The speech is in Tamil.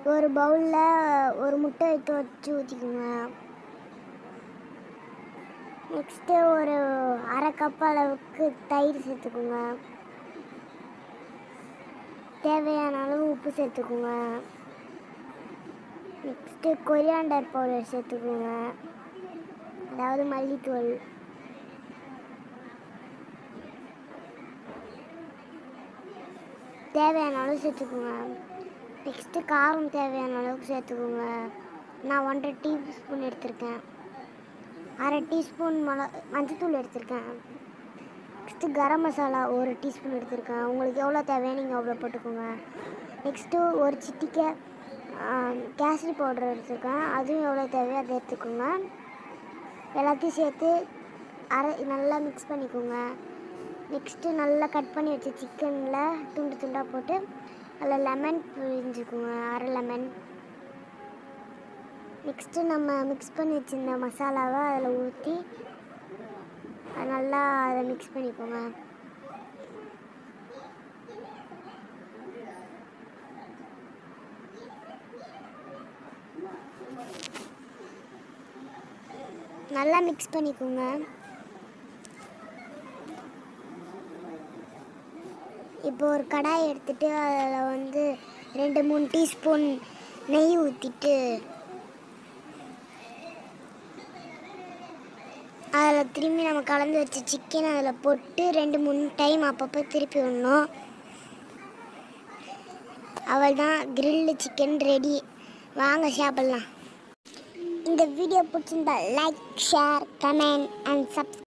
ஒரு பவுலில் ஒரு முட்டை எடுத்து வச்சு ஊற்றிக்குங்க நெக்ஸ்ட்டு ஒரு அரை கப் அளவுக்கு தயிர் சேர்த்துக்குங்க தேவையான அளவு உப்பு சேர்த்துக்குங்க நெக்ஸ்ட்டு கொரியாண்டர் பவுடர் சேர்த்துக்குங்க அதாவது மல்லித்தூள் தேவையான அளவு சேர்த்துக்குங்க நெக்ஸ்ட்டு காரம் தேவையான அளவுக்கு சேர்த்துக்கோங்க நான் ஒன்றரை டீஸ்பூன் எடுத்திருக்கேன் அரை டீஸ்பூன் மிள மஞ்சத்தூள் எடுத்திருக்கேன் நெக்ஸ்ட்டு கரம் மசாலா ஒரு டீஸ்பூன் எடுத்திருக்கேன் உங்களுக்கு எவ்வளோ தேவையோ நீங்கள் அவ்வளோ போட்டுக்கோங்க நெக்ஸ்ட்டு ஒரு சிட்டிக்கை கேசரி பவுடர் எடுத்திருக்கேன் அதுவும் எவ்வளோ தேவையோ அதை எடுத்துக்கோங்க எல்லாத்தையும் சேர்த்து அரை நல்லா மிக்ஸ் பண்ணிக்கோங்க நெக்ஸ்ட்டு நல்லா கட் பண்ணி வச்ச சிக்கனில் துண்டு துண்டாக போட்டு அதில் லெமன் புழிஞ்சுக்கோங்க அரை லெமன் நெக்ஸ்ட்டு நம்ம மிக்ஸ் பண்ணி வச்சிருந்த மசாலாவை அதில் ஊற்றி அது நல்லா அதை மிக்ஸ் பண்ணிக்கோங்க நல்லா மிக்ஸ் பண்ணிக்கோங்க இப்போ ஒரு கடாய் எடுத்துட்டு அதில் வந்து ரெண்டு மூணு டீஸ்பூன் நெய் ஊற்றிட்டு அதில் திரும்பி நம்ம கலந்து வச்ச சிக்கன் அதில் போட்டு ரெண்டு மூணு டைம் அப்பப்போ திருப்பி விடணும் அவள் தான் கிரில்லு சிக்கன் ரெடி வாங்க சாப்பிட்லாம் இந்த வீடியோ பிடிச்சிருந்தா like share comment and subscribe